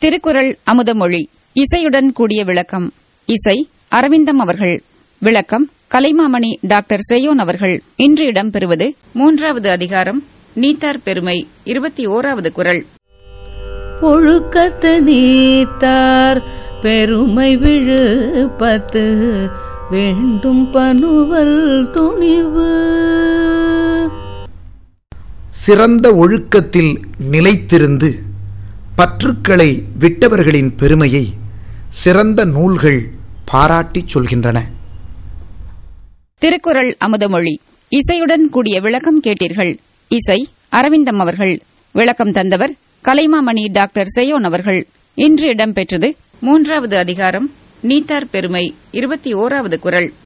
திருக்குறள் அமுதமொழி இசையுடன் கூடிய விளக்கம் இசை அரவிந்தம் அவர்கள் விளக்கம் கலைமாமணி டாக்டர் செய்யோன் அவர்கள் இன்று இடம்பெறுவது மூன்றாவது அதிகாரம் நீத்தார் பெருமை இருபத்தி ஓராவது குரல் ஒழுக்கத்து நீத்தார் பெருமை விழுப்பத்து வேண்டும் பனுவல் துணிவு சிறந்த ஒழுக்கத்தில் நிலைத்திருந்து பற்றுக்களை விட்டவர்களின் பெருமையை சிறந்த நூல்கள் பாராட்டிச் சொல்கின்றன திருக்குறள் அமுதமொழி இசையுடன் கூடிய விளக்கம் கேட்டீர்கள் இசை அரவிந்தம் அவர்கள் விளக்கம் தந்தவர் கலைமாமணி டாக்டர் செய்யோன் அவர்கள் இன்று இடம்பெற்றது மூன்றாவது அதிகாரம் நீத்தார் பெருமை இருபத்தி ஓராவது குரல்